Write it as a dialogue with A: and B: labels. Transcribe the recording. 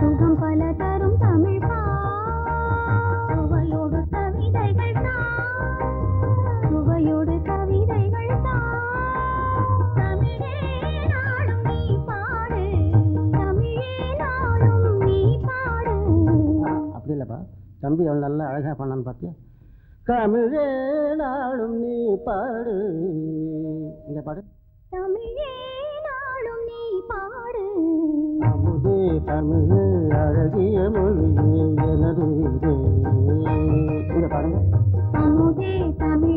A: சுகம் பல தரும் தமிழ் பா சுவையோடு கவிதைகள் தான் சுவையோடு கவிதைகள் தான் தமிழே நாளும் நீ பாடு தமிழே நாளும் நீ பாடு
B: அப்படி இல்லைப்பா தம்பி அவன் நல்லா அழகா பண்ணான்னு பார்த்தியா தமிழே நாளும் நீ பாடு இங்க பாடு
A: தமிழே நாளும் நீ பாடு
B: அமுதே தமிழே அழகிய மொழியே எனது இதே. இங்க பாருங்க
A: அமுதே தமிழ்